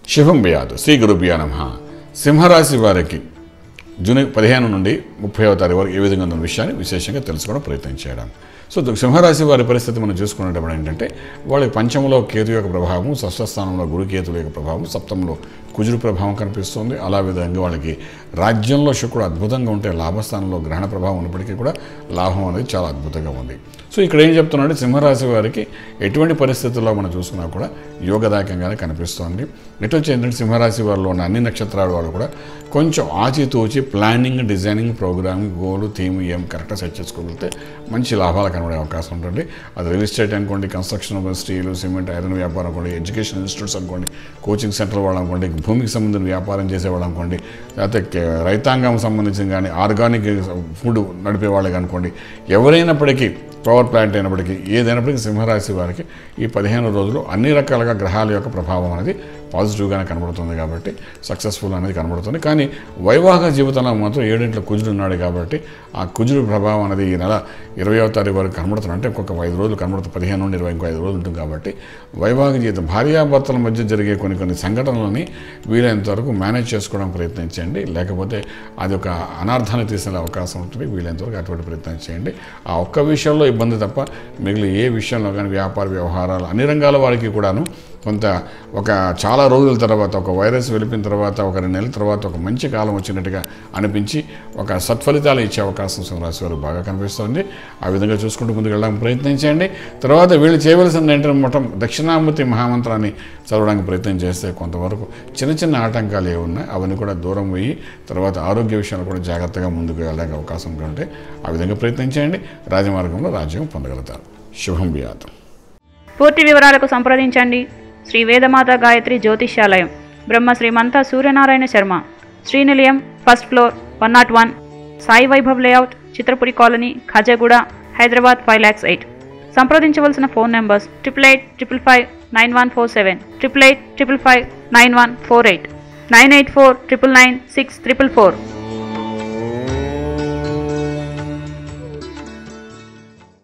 శుభం వ్యాధు శ్రీ గురుభ్యో నమ సింహరాశి వారికి జూన్ పదిహేను నుండి ముప్పైవ తారీఖు వరకు ఏ విధంగా ఉన్న విషయాన్ని విశేషంగా తెలుసుకోవడం ప్రయత్నం చేయడం సో ద- సింహరాశి వారి పరిస్థితి మనం చూసుకునేటప్పుడు ఏంటంటే వాళ్ళ పంచంలో కేతు యొక్క ప్రభావం షష్ఠ స్థానంలో గురు కేతుల యొక్క ప్రభావం సప్తంలో కుజుడు ప్రభావం కనిపిస్తుంది అలా విధంగా వాళ్ళకి రాజ్యంలో శుక్రుడు అద్భుతంగా ఉంటే లాభస్థానంలో గ్రహణ ప్రభావం ఉన్నప్పటికీ కూడా లాభం అనేది చాలా అద్భుతంగా ఉంది సో ఇక్కడ ఏం చెప్తున్నాడు సింహరాశి వారికి ఎటువంటి పరిస్థితుల్లో మనం చూసుకున్నా కూడా యోగదాయకంగానే కనిపిస్తోంది ఎటు వచ్చి ఏంటంటే సింహరాశి వారిలో ఉన్న అన్ని నక్షత్రాల వాళ్ళు కూడా కొంచెం ఆచితూచి planning designing programming goal theme ఏం కరెక్ట్గా సెట్ చేసుకోగలిగితే మంచి లాభాలు కనబడే అవకాశం ఉంటుంది అది రియల్ ఎస్టేట్ అనుకోండి కన్స్ట్రక్షన్ స్టీల్ సిమెంట్ ఐరన్ వ్యాపారం అనుకోండి ఎడ్యుకేషన్ ఇన్స్టిట్యూట్స్ అనుకోండి కోచింగ్ సెంటర్ వాళ్ళు అనుకోండి భూమికి సంబంధించిన వ్యాపారం చేసేవాళ్ళు అనుకోండి లేకపోతే కే- రైతాంగం సంబంధించిన కానీ ఆర్గానిక్ ఫుడ్ నడిపే వాళ్ళకి అనుకోండి ఎవరైనప్పటికీ పవర్ ప్లాంట్ అయినప్పటికీ ఏదైనప్పటికీ సింహరాశి వారికి ఈ పదిహేను రోజులు అన్ని రకాలుగా గ్రహాల యొక్క ప్రభావం అనేది పాజిటివ్గానే కనబడుతుంది కాబట్టి సక్సెస్ఫుల్ అనేది కనబడుతుంది కానీ వైవాహిక జీవితంలో మాత్రం ఏడింట్లో కుజుడు ఉన్నాడు కాబట్టి ఆ కుజుడు ప్రభావం అనేది ఈ నెల ఇరవయో తారీఖు వరకు కనబడుతుంది అంటే ఇంకొక ఐదు రోజులు కనబడుతుంది పదిహేను నుండి ఇరవై ఇంకో ఐదు రోజులు ఉంటుంది కాబట్టి వైవాహిక జీవితం భార్యాభర్తల మధ్య జరిగే కొన్ని కొన్ని సంఘటనలని వీలైనంత వరకు మేనేజ్ చేసుకోవడానికి ప్రయత్నించండి లేకపోతే అది ఒక అనార్థాన్ని తీసుకునే అవకాశం ఉంటుంది వీలైనంత వరకు అటువంటి ప్రయత్నం చేయండి ఆ ఒక్క విషయంలో ఇబ్బంది తప్ప మిగిలిన ఏ విషయంలో కానీ వ్యాపార వ్యవహారాలు అన్ని రంగాల వారికి కూడాను కొంత ఒక చాలా రోజుల తర్వాత ఒక వైరస్ వెళ్ళిపోయిన తర్వాత ఒక రెండు నెలల తర్వాత ఒక మంచి కాలం వచ్చినట్టుగా అనిపించి ఒక సత్ఫలితాలు ఇచ్చే అవకాశం సింహరాశి వారికి బాగా కనిపిస్తుంది ఆ విధంగా చూసుకుంటూ ముందుకు వెళ్ళడానికి ప్రయత్నించండి తర్వాత వీళ్ళు చేయవలసింది ఏంటంటే మొత్తం దక్షిణామూర్తి మహామంత్రాన్ని చదవడానికి ప్రయత్నం చేస్తే కొంతవరకు చిన్న చిన్న ఆటంకాలు ఏమి ఉన్నాయి అవన్నీ కూడా దూరం పోయి తర్వాత ఆరోగ్య విషయాలు కూడా జాగ్రత్తగా ముందుకు వెళ్ళడానికి అవకాశం ఉంటే ఆ విధంగా ప్రయత్నించండి రాజమార్గంలో రాజ్యం పొందగలుగుతారు శుభం వ్యాతం పూర్తి వివరాలకు సంప్రదించండి Shri Vedamata Gayatri Jyotishyalayam Brahma Srimantha Suryanarayana Sharma Srinilayam first floor one not one Sai Vaibhav layout Chitrapuri colony Khajaguda Hyderabad five lakhs eight సంప్రదించవలసిన phone numbers triple eight triple five nine one four seven triple eight triple five nine one four eight nine eight four triple nine six triple four